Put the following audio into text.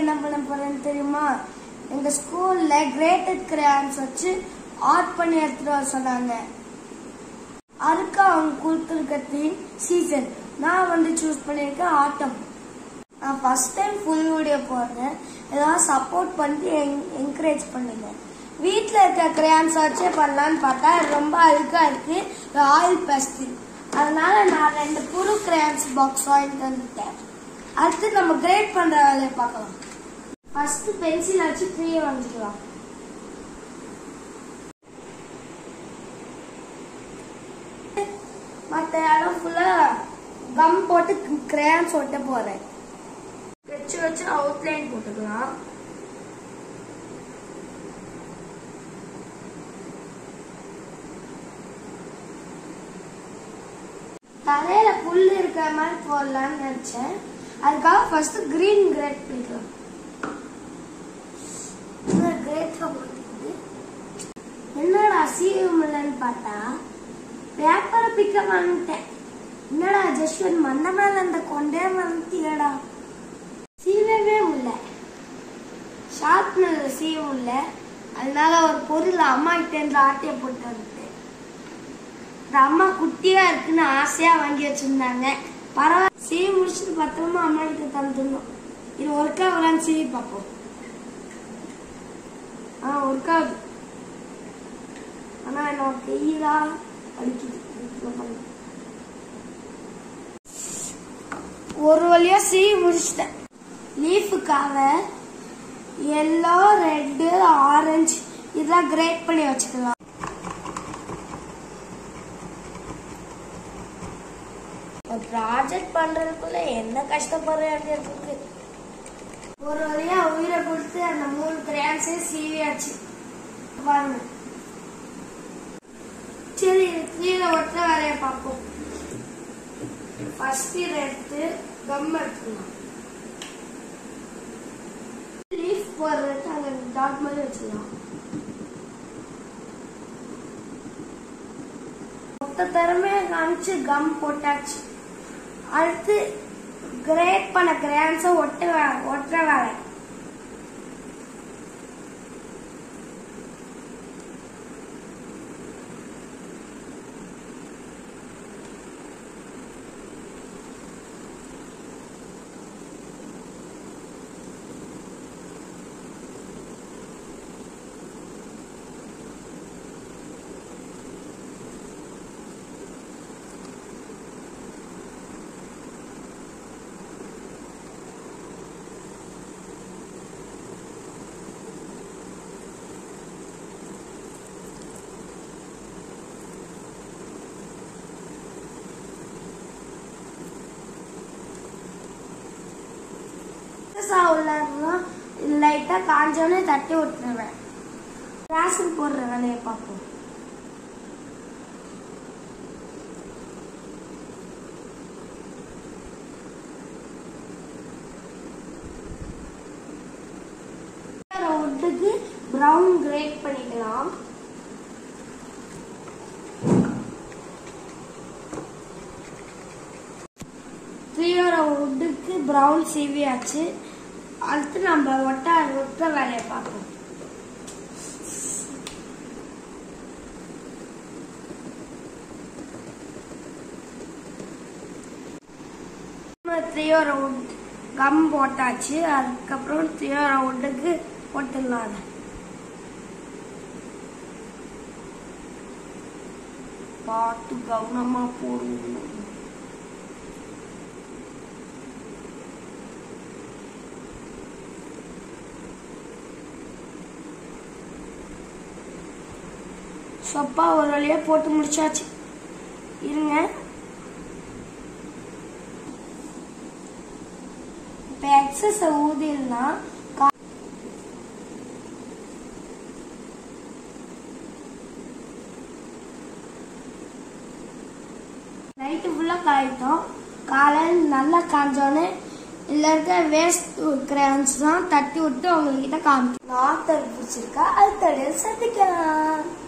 என்ன பண்ண போறேன்னு தெரியுமா எங்க ஸ்கூல்ல கிரேட்டட் கிரேயான்ஸ் வச்சு ஆர்ட் பண்ணி எடுத்துட்டு வர சொன்னாங்க அதுக்கு அவங்க கொடுத்துருக்க தீம் சீசன் நான் வந்து சூஸ் பண்ணியிருக்கேன் ஆட்டம் நான் ஃபர்ஸ்ட் டைம் ஃபுல் வீடியோ போடுறேன் ஏதாவது சப்போர்ட் பண்ணி என்கரேஜ் பண்ணுங்க வீட்டில் இருக்க கிரேயான்ஸ் வச்சே பண்ணலான்னு பார்த்தா அது ரொம்ப அழுக்கா இருக்கு ஆயில் பேஸ்டில் அதனால நான் ரெண்டு புது கிரேயான்ஸ் பாக்ஸ் வாங்கிட்டு வந்துட்டேன் அடுத்து நம்ம கிரேட் பண்ற வேலையை பார்க்கலாம் ஃபர்ஸ்ட் பென்சில் வச்சு ட்ரீயை வரைஞ்சிக்கலாம் மற்ற இடம் ஃபுல்லா கம் போட்டு கிரேயான்ஸ் ஒட்ட போறேன் வச்சு வச்சு அவுட்லைன் போட்டுக்கலாம் தலையில புல் இருக்கிற மாதிரி போடலாம்னு நினைச்சேன் அதுக்காக ஃபர்ஸ்ட் கிரீன் கிரேட் பண்ணிக்கலாம் கிரேட் என்னடா சீவியம் இல்லைன்னு பார்த்தா பேப்பரை பிக்க வந்துட்டேன் என்னடா ஜஸ்வந்த் மந்த மேல அந்த கொண்டே வந்துட்டியடா சீவவே முடியல ஷார்ப்னர் சீவ முடியல அதனால ஒரு பொருள் அம்மா கிட்ட இருந்து ஆட்டைய போட்டு வந்துட்டேன் இந்த அம்மா குட்டியா இருக்குன்னு ஆசையா வாங்கி வச்சிருந்தாங்க பரவாயில்ல சீவி முடிச்சுட்டு பத்திரமா அம்மா கிட்ட தந்துடணும் இது ஒர்க் ஆகலான்னு சீவி பார்ப்போம் ஆ ஒர்க் ஆகுது ஆனா என்னோட கையிலா அடிக்குது இதுல பண்ணு. ஒரு வழியா சீவி முடிச்சிட்டேன் லீஃபுக்காக எல்லோ ரெட்டு ஆரஞ்சு இதெல்லாம் கிரேட் பண்ணி வச்சுக்கலாம் ஒரு ப்ராஜெக்ட் பண்றதுக்குள்ள என்ன கஷ்டப்படுறேன் இருக்கு ஒரு வழியா உயிரை கொடுத்து அந்த மூணு கிரேன்ஸே சீவியாச்சு பாருங்க சரி கீழே ஒற்ற வேலையை பார்ப்போம் ஃபர்ஸ்ட் இதை எடுத்து கம் எடுத்துக்கலாம் லீஃப் போடுறதுக்கு அங்க டாட் மாதிரி வச்சுக்கலாம் மொத்த திறமையை காமிச்சு கம் போட்டாச்சு அடுத்து கிரேட் பண்ண கிரேன்ஸை ஒட்ட வே- ஒட்டுற வேலை உள்ளா லைட்டா காஞ்சோன்னே தட்டி விட்டுருவேன் கிளாஸுக்கு போடுற வேலையை பார்ப்போம் வுட்டுக்கு ப்ரௌன் கிரேட் பண்ணிக்கலாம் த்ரீயோட வுட்டுக்கு ப்ரௌன் சீவியாச்சு அடுத்து நம்ம ஒட்ட ஒட்ட வேலையை பார்ப்போம் த்ரீயோ ரவுண்ட் கம் போட்டாச்சு அதுக்கப்புறம் த்ரீயோ ரவுண்டுக்கு போட்டுடலாம் அதை பார்த்து கவனமா போடுங்க சொப்பா ஒரு வழியா போட்டு முடிச்சாச்சு இருங்க இப்ப எக்ஸஸ் ஊதினா நைட்டு ஃபுல்லா காயிட்டோம் காலையில் நல்லா காஞ்சோன்னே இதுல இருக்க வேஸ்ட் கிரேன்ஸ் தான் தட்டி விட்டு உங்ககிட்ட காமிக்கும் நான் பிடிச்சிருக்கா அடுத்த சந்திக்கலாம்